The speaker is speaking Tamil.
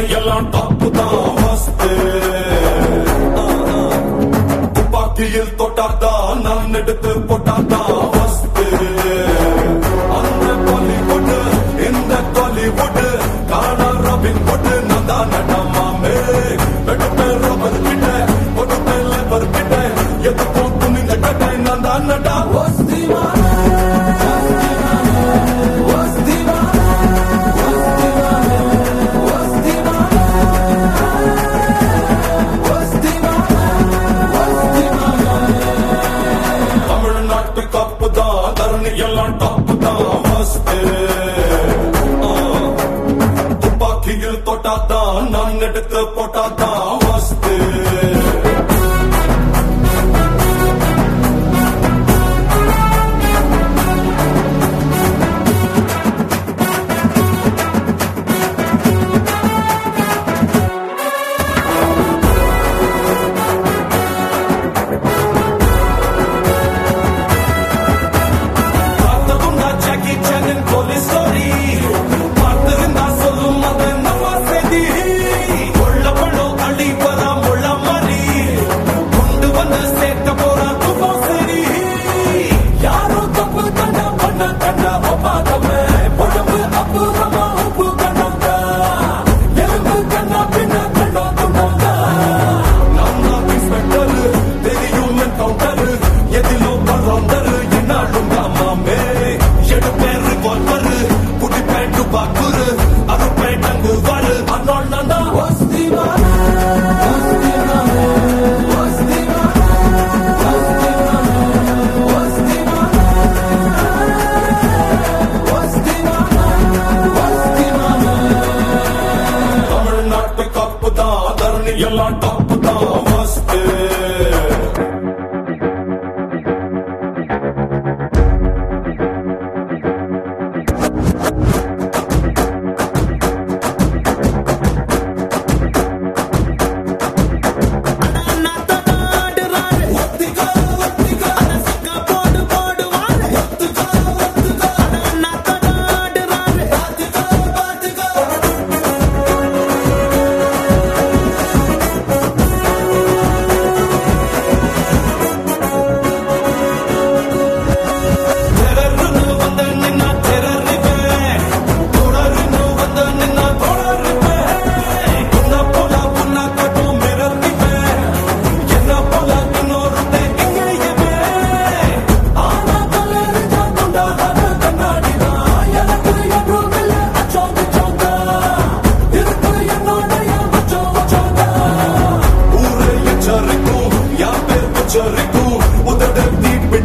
எல்லாம் டாப்பு தான் மஸ்து துப்பாக்கியில் தொட்டாதான் நான் எடுத்து போட்டாதான் மஸ்து அந்த பாலிவுட் இந்த காலிவுட் காணா ராபின் புட் நான் தான் நடமாமே வெடுப்பே ரப்பர் கிட்ட கொடுப்பே லேபர் கிட்ட எதுக்கும் துணிந்த கட்டை நான் தான் நடா தமிழ்நாட்டு கப்பு தான் தரணி எல்லாம் டாப்பு தான் மஸ்து துப்பாக்கியில் தொட்டாதான் நான் எடுத்து போட்டாதான் மஸ்து பார்த்ததுண்டா ஜாக்கி சானின் போலீஸ் ஸ்டோரி பார்த்திருந்தா சொல்லும் அது நம்ம செய்தி கொள்ள பழம் அள்ளி வரா முள்ள மாதிரி கொண்டு வந்து சேர்க்க போறா துப்போ சரி யாரோ தப்பு கண்ட பண்ண கண்ட ஒப்பாதமே உடம்பு அப்புறமா உப்பு கண்டாங்க எலும்பு கண்ணா பின்ன கண்டா துண்டாங்க நம்ம இன்ஸ்பெக்டர் தெரியும் என்கவுண்டர் எதிலோ பறந்தர் என்னாலும் மாமே எடுப்பேன் ரிவால்வர் குடிப்பேன் துப்பாக்குரு அறுப்பேன் டங்குவாரு அண்ணாள் நான் தான் தமிழ்நாட்டு கப்பு தான் தரணி எல்லாம் டாப்பு தான் மஸ்து தெரர்னு வந்து நின்னா தெரறிப்பேன். தொடர்னு வந்து நின்னா தொடருப்பேன். உன்னை போல உன்னை காட்டும் மிரட்டிப்பேன். என்னை போல இன்னொருத்தன் எங்கேயுமே. ஆனா கல்லெறிஞ்சா துண்டாகாத கண்ணாடிதான். எனக்கு என்றும் இல்லை அச்சோங்க சோங்க. இருக்கு என்னோடைய மச்சம் மச்சோங்க. ஊரே எச்சரிக்கும், என் பேர் உச்சரிக்கும். உதட தீப்பிடி